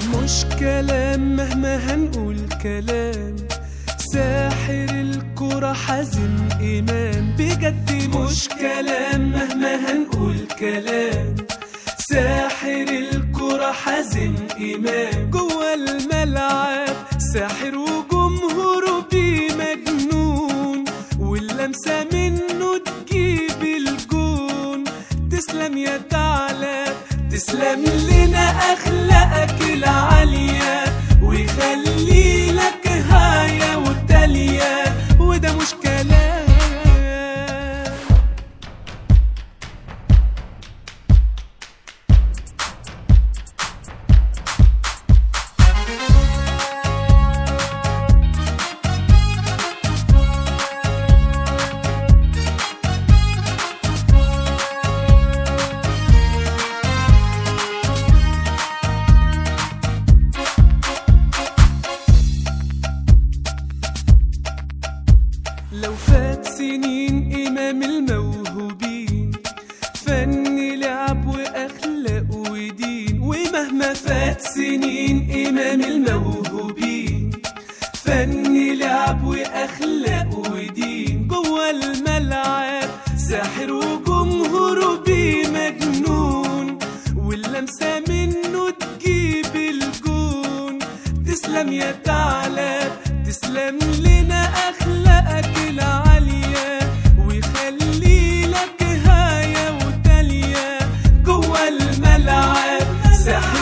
مش كلام مهما هنقول كلام ساحر الكرة حازم إمام بجد مش كلام مهما هنقول كلام ساحر الكرة حازم إمام جوه الملعب ساحر وجمهوره بيه مجنون واللمسة منه تجيب الجون تسلم يا ثعلب تسلم لنا أخلاقك العالية ويخلي لك هاية وتالية وده مش كلام لو فات سنين إمام الموهوبين فن لعب وأخلاق ودين ومهما فات سنين إمام الموهوبين فن لعب وأخلاق ودين جوه الملعب ساحر وجمهوره بيه مجنون واللمسة منه تجيب الجون تسلم يا ثعلب تسلم لنا أخلاقك العالية ويخلي لك هاية وتالية جوه الملعب ساحر